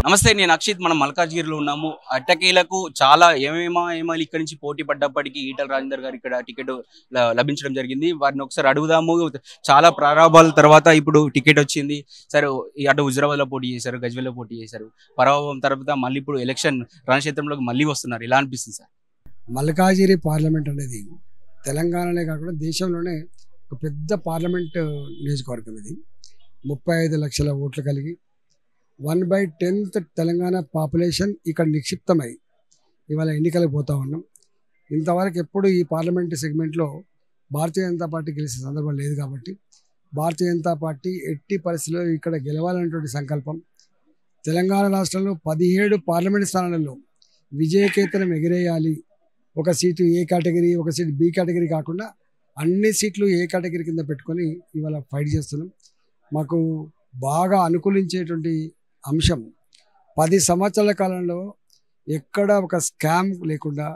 నమస్తే నేను అక్షిత్ మనం మల్కాజ్గిరిలో ఉన్నాము అట్టకీలకు చాలా ఏమేమో ఏమాలి ఇక్కడ నుంచి పోటీ పడ్డప్పటికీ ఈటల రాజేందర్ గారు ఇక్కడ టికెట్ ల- లభించడం జరిగింది వారిని ఒకసారి అడుగుదాము చాలా ప్రారంభాల తర్వాత ఇప్పుడు టికెట్ వచ్చింది సరే ఈ అటు హుజరాబాద్ లో పోటీ చేశారు గజ్వేల్ లో పోటీ చేశారు పరాభవం తర్వాత మళ్ళీ ఇప్పుడు ఎలక్షన్ రణక్షేత్రంలోకి మళ్ళీ వస్తున్నారు ఇలా అనిపిస్తుంది సార్ మల్కాజిరి పార్లమెంట్ అనేది తెలంగాణనే కాకుండా దేశంలోనే ఒక పెద్ద పార్లమెంట్ నియోజకవర్గం ఇది ముప్పై ఐదు లక్షల ఓట్లు కలిగి one by tenth Telangana population ఇక్కడ నిక్షిప్తమై ఇవాళ ఎన్నికలకు పోతా ఉన్నాం ఇంతవరకు ఎప్పుడు ఈ పార్లమెంట్ సెగ్మెంట్లో భారతీయ జనతా పార్టీ గెలిచిన సందర్భం లేదు కాబట్టి భారతీయ జనతా పార్టీ ఎట్టి పరిస్థితుల్లో ఇక్కడ గెలవాలనేటువంటి సంకల్పం తెలంగాణ రాష్ట్రంలో పదిహేడు పార్లమెంట్ స్థానాలలో విజయకేతనం ఎగిరేయాలి ఒక సీటు ఏ కేటగిరీ ఒక సీటు బి కేటగిరీ కాకుండా అన్ని సీట్లు ఏ కేటగిరీ కింద పెట్టుకొని ఇవాళ ఫైట్ చేస్తున్నాం మాకు బాగా అనుకూలించేటువంటి అంశం పది సంవత్సరాల కాలంలో ఎక్కడ ఒక స్కామ్ లేకుండా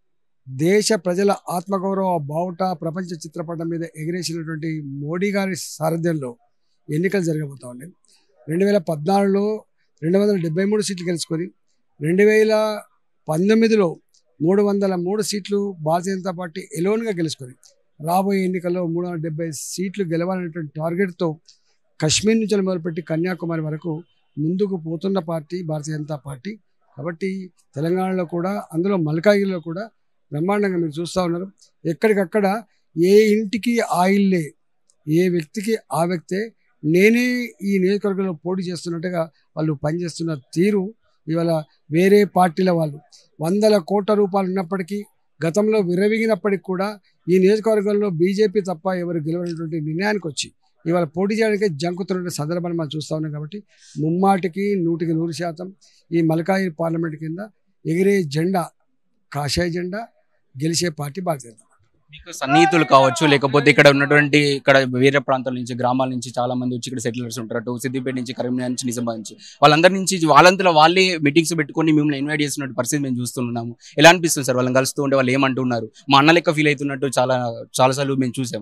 దేశ ప్రజల ఆత్మగౌరవ బావుట ప్రపంచ చిత్రపటం మీద ఎగిరేసినటువంటి మోడీ గారి సారథ్యంలో ఎన్నికలు జరగబోతా ఉన్నాయి రెండు వేల పద్నాలుగులో రెండు వందల డెబ్బై మూడు సీట్లు గెలుచుకొని రెండు వేల పంతొమ్మిదిలో మూడు వందల మూడు సీట్లు భారతీయ జనతా పార్టీ ఎలోన్గా గెలుచుకొని రాబోయే ఎన్నికల్లో మూడు వందల డెబ్బై సీట్లు గెలవాలనేటువంటి టార్గెట్తో కశ్మీర్ నుంచి మొదలుపెట్టి కన్యాకుమారి వరకు ముందుకు పోతున్న పార్టీ భారతీయ జనతా పార్టీ కాబట్టి తెలంగాణలో కూడా అందులో మల్కాగిరిలో కూడా బ్రహ్మాండంగా మీరు చూస్తూ ఉన్నారు ఎక్కడికక్కడ ఏ ఇంటికి ఆ ఇల్లే ఏ వ్యక్తికి ఆ వ్యక్తే నేనే ఈ నియోజకవర్గంలో పోటీ చేస్తున్నట్టుగా వాళ్ళు పనిచేస్తున్న తీరు ఇవాళ వేరే పార్టీల వాళ్ళు వందల కోట్ల రూపాయలు ఉన్నప్పటికీ గతంలో విరవిగినప్పటికి కూడా ఈ నియోజకవర్గంలో బీజేపీ తప్ప ఎవరు గెలవనటువంటి నిర్ణయానికి వచ్చి ఇవాళ పోటీ చేయడానికి జంకుతున్న సందర్భాన్ని మనం చూస్తూ ఉన్నాం కాబట్టి ముమ్మాటికి నూటికి నూరు శాతం ఈ మలకాయి పార్లమెంట్ కింద ఎగిరే జెండా కాషాయ జెండా గెలిచే పార్టీ భారతీయ జనతా పార్టీ. మీకు సన్నిహితులు కావచ్చు లేకపోతే ఇక్కడ ఉన్నటువంటి ఇక్కడ వేరే ప్రాంతాల నుంచి గ్రామాల నుంచి చాలా మంది వచ్చి ఇక్కడ సెటిలర్స్ ఉంటారు అటు సిద్దిపేట నుంచి కరీంనగర్ నుంచి నిజామాబాద్ నుంచి వాళ్ళందరి నుంచి వాళ్ళంతలో వాళ్ళే మీటింగ్స్ పెట్టుకొని మిమ్మల్ని ఇన్వైట్ చేస్తున్నట్టు పరిస్థితి మేము చూస్తున్నాము ఎలా అనిపిస్తుంది సార్ వాళ్ళని కలుస్తూ ఉంటే వాళ్ళు ఏమంటున్నారు మా అన్న లెక్క ఫీల్ అవుతున్నట్టు చాలా చాలాసార్లు మేము చూసాము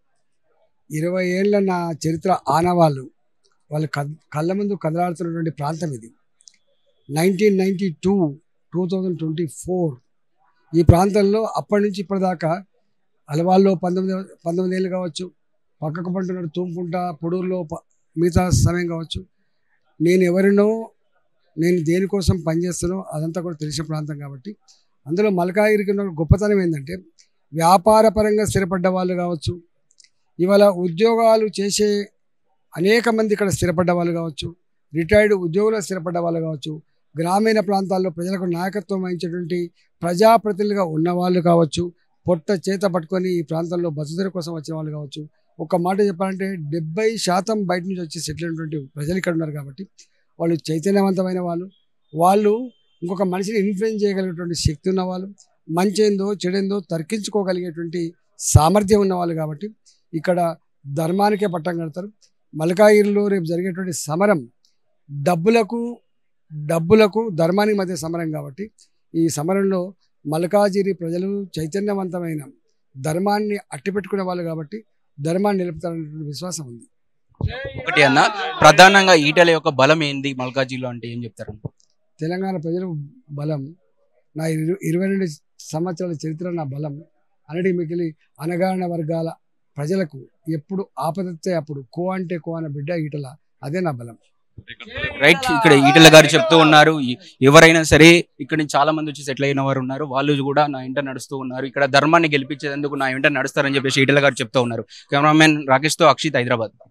ఇరవై ఏళ్ళ నా చరిత్ర ఆనవాళ్ళు వాళ్ళ కద్- కళ్ళ ముందు కదలాడుతున్నటువంటి ప్రాంతం ఇది nineteen ninety two two thousand twenty four ఈ ప్రాంతంలో అప్పటి నుంచి ఇప్పటిదాకా అలవాల్లో పంతొమ్మిది పంతొమ్మిది ఏళ్ళు కావచ్చు పక్కకు పంటున్నాడు తూముకుంటా పొడూరులో ప- మిగతా సమయం కావచ్చు నేను ఎవరినో నేను దేనికోసం పనిచేస్తానో అదంతా కూడా తెలిసిన ప్రాంతం కాబట్టి అందులో మలకాగిరికి ఉన్న గొప్పతనం ఏంటంటే వ్యాపారపరంగా స్థిరపడ్డ వాళ్ళు కావచ్చు ఇవాళ ఉద్యోగాలు చేసే అనేక మంది ఇక్కడ స్థిరపడ్డ వాళ్ళు కావచ్చు రిటైర్డ్ ఉద్యోగులు స్థిరపడ్డ వాళ్ళు కావచ్చు గ్రామీణ ప్రాంతాల్లో ప్రజలకు నాయకత్వం వహించేటువంటి ప్రజాప్రతినిధులుగా ఉన్న వాళ్ళు కావచ్చు పొట్ట చేత పట్టుకొని ఈ ప్రాంతంలో బతుకుదల కోసం వచ్చిన వాళ్ళు కావచ్చు ఒక మాట చెప్పాలంటే డెబ్బై శాతం బయట నుంచి వచ్చి సెటిల్ అయినటువంటి ప్రజలు ఇక్కడ ఉన్నారు కాబట్టి వాళ్ళు చైతన్యవంతమైన వాళ్ళు వాళ్ళు ఇంకొక మనిషిని ఇన్ఫ్లుయెన్స్ చేయగలిగేటువంటి శక్తి ఉన్న వాళ్ళు మంచేందో చెడేందో తర్కించుకోగలిగేటువంటి సామర్థ్యం ఉన్న వాళ్ళు కాబట్టి ఇక్కడ ధర్మానికే పట్టం కడతారు మల్కాగిరిలో రేపు జరిగేటువంటి సమరం డబ్బులకు డబ్బులకు ధర్మానికి మధ్య సమరం కాబట్టి ఈ సమరంలో మల్కాజిరి ప్రజలు చైతన్యవంతమైన ధర్మాన్ని అట్టిపెట్టుకునే వాళ్ళు కాబట్టి ధర్మాన్ని నిలుపుతారనేటువంటి విశ్వాసం ఉంది ఒకటి అన్న ప్రధానంగా ఈటల యొక్క బలం ఏంది మల్కాజీలో అంటే ఏం చెప్తారు తెలంగాణ ప్రజల బలం నా ఇరు ఇరవై రెండు సంవత్సరాల చరిత్ర నా బలం అన్నిటికి మిగిలి అనగారిన వర్గాల ప్రజలకు ఎప్పుడు ఆపదత్తే అప్పుడు కో అంటే కో అన్న బిడ్డ ఈటల అదే నా బలం రైట్ ఇక్కడ ఈటల గారు చెప్తూ ఉన్నారు ఎ- ఎవరైనా సరే ఇక్కడ నుంచి చాలా మంది వచ్చి సెటిల్ అయిన వారు ఉన్నారు వాళ్ళు కూడా నా ఇంట నడుస్తూ ఉన్నారు ఇక్కడ ధర్మాన్ని గెలిపించేందుకు నా ఇంట నడుస్తారని చెప్పేసి ఈటల గారు చెప్తూ ఉన్నారు కెమెరామెన్ రాకేష్ తో అక్షిత్ హైదరాబాద్